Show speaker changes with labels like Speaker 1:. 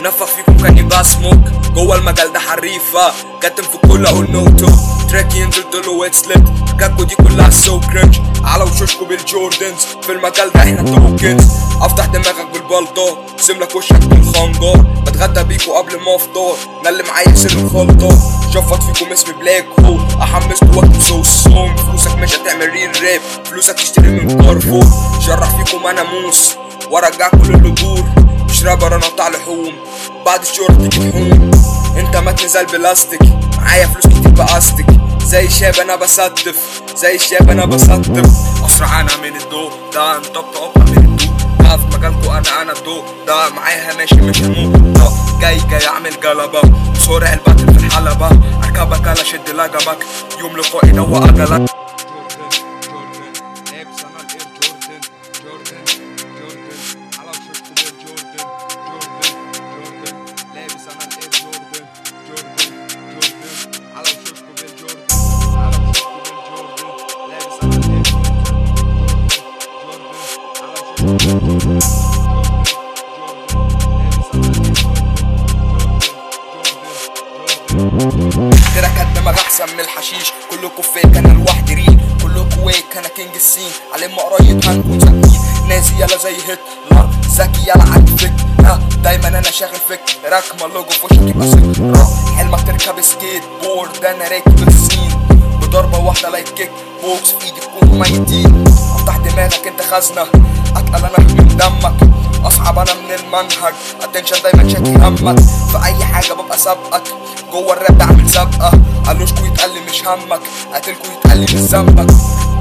Speaker 1: نفخ فيكم كاني بسموك جوه المجال ده حريفة كاتم في كل اقول نوتو تراك ينزل تقولوا اتس ليت تراكاتكو دي كلها سو كرنج على وشوشكو بالجوردنز في المجال ده احنا توكنز افتح دماغك بالبلطة سملك وشك بالخنجر بتغدى بيكو قبل ما افطار نلي معايا سر الخلطة شفط فيكم اسم بلاك هول احمست واكتب صوص صوم فلوسك مش هتعمل ريل راب فلوسك تشتري من كارفور شرح فيكم انا موس وارجعكم للجور مش رابر انا قطع لحوم بعد الشهرة تيجي تحوم انت متن زي البلاستيك معايا فلوس كتير باستك زي الشاب انا بستف زي الشاب انا بستف اسرع انا من الضوء ده انت بتقطع من الضوء ده في مجالكو انا انا الضوء ده معايا ماشي مش هموت ده جاي جاي اعمل جلبة وصورع الباتل في الحلبة اركبك انا شد لجبك يوم لقائي دوق اجلك تراكات دماغ احسن من الحشيش كلكوا فيك انا لوحدي ريل كلكوا ويك انا كينج السين علم قريب هنكون ساكتين نازي يلا زي هتلر ذكي يلا عندي فك ها دايما انا شاغل فك راكمة لوجو في وشك يبقى سكر حلمك تركب سكيت بورد انا راكب السين بضربة واحدة لايك كيك بوكس في ايدي تكونوا ميتين افتح دماغك انت خزنة اتقل انا من دمك اصعب انا من المنهج اتنشن دايما شاكي همك في اي حاجة ببقى سابقك جوه الراب بعمل سابقة قالوشكوا يتقل مش همك قاتلكوا يتقل مش ذنبك